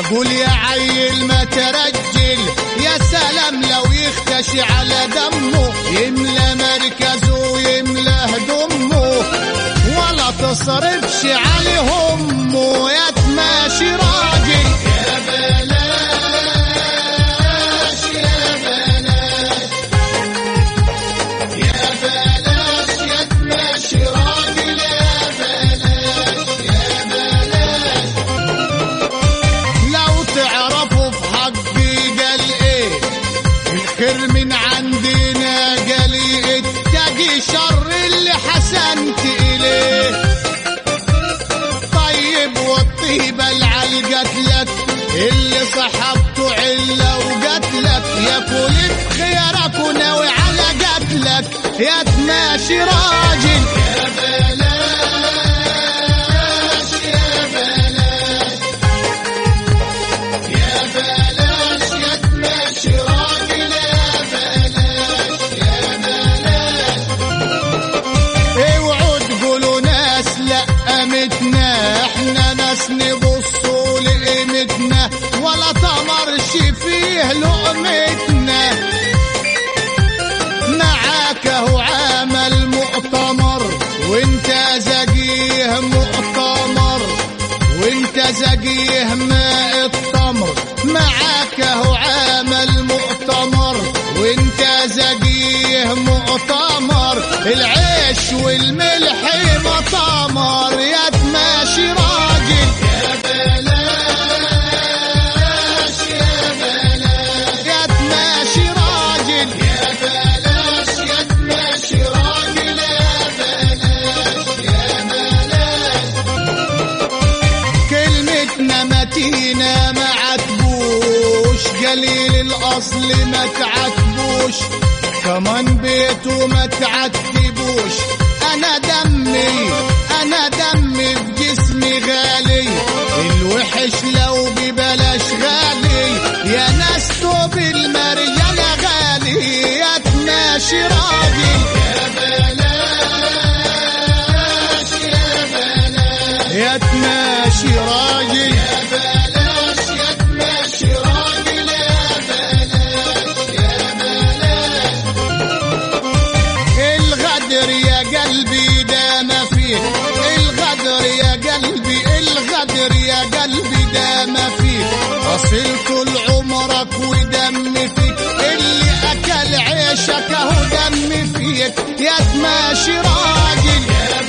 قول يا عيل ما ترجل يا سلام لو يختشي على دمه يملى مركزه ويملى هدمه ولا تصرفش عليه همه يا تماشي راجل يا بلاش يا بلاش يا بلاش يا تماشي راجل يا بلاش يا بلاش لو تعرفوا في حقي قال ايه الخير من عندنا قالي اتقي شر اللي حسنت اليه طيب والطيبة العلي قتلك اللي صحبته علة وقتلك يا كل بخيرك وناوي على قتلك يا تماشي راجل يا بلاش يا بلاش يا بلاش يا تماشي راجل يا بلاش يا بلاش اوعوا تقولوا ناس لا قامتنا احنا ناس نبصوا لقيمتنا ولا تمرش فيه لقمتنا معاك اهو عمل مؤتمر وانت زقيه مؤتمر وانت زقيه ماء التمر معاك اهو عمل مؤتمر وانت زقيه مؤتمر العيش والملح مطامر يا تماشي راجل يا بلاش يا بلاش يا تماشي راجل يا بلاش يا تماشي راجل يا بلاش يا بلاش كلمتنا متينة ما عتبوش قليل الأصل ما تعتبوش كمان بيته ما تعتبوش أنا دمي أنا دمي في جسمي غالي الوحش لو ببلاش غالي يا ناس توب المريالة غالي يا تماشي راجل يا بلاش يا بلاش يا تماشي راجل يا بلاش يا تماشي راجل يا بلاش يا بلاش الغدر يا قلبي ده ما فيه الغدر يا قلبي الغدر يا قلبي ده ما فيه أصل طول عمرك ودم فيك اللي أكل عيشك أهو دم فيك يا تماشي راجل يا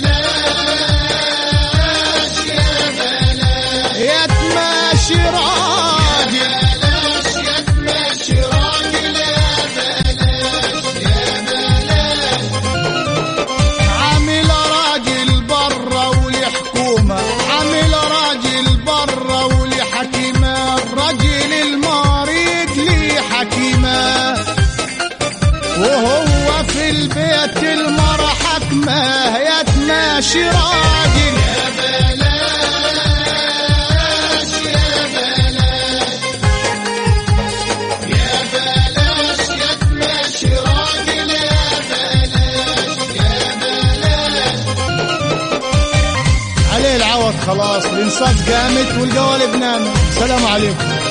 بلاش يا بلاش يا تماشي راجل بلاش يا تماشي راجل يا بلاش يا بلاش عامل راجل برا ولي حكومة عامل راجل برا ولي حكيمة الراجل المريض لي حكيمة وهو في البيت المرة حكمة يا تماشي راجل يا بلاش يا بلاش يا بلاش يا تماشي راجل يا بلاش يا بلاش عليه العوض خلاص الانصاف قامت والقوالب نامت سلام عليكم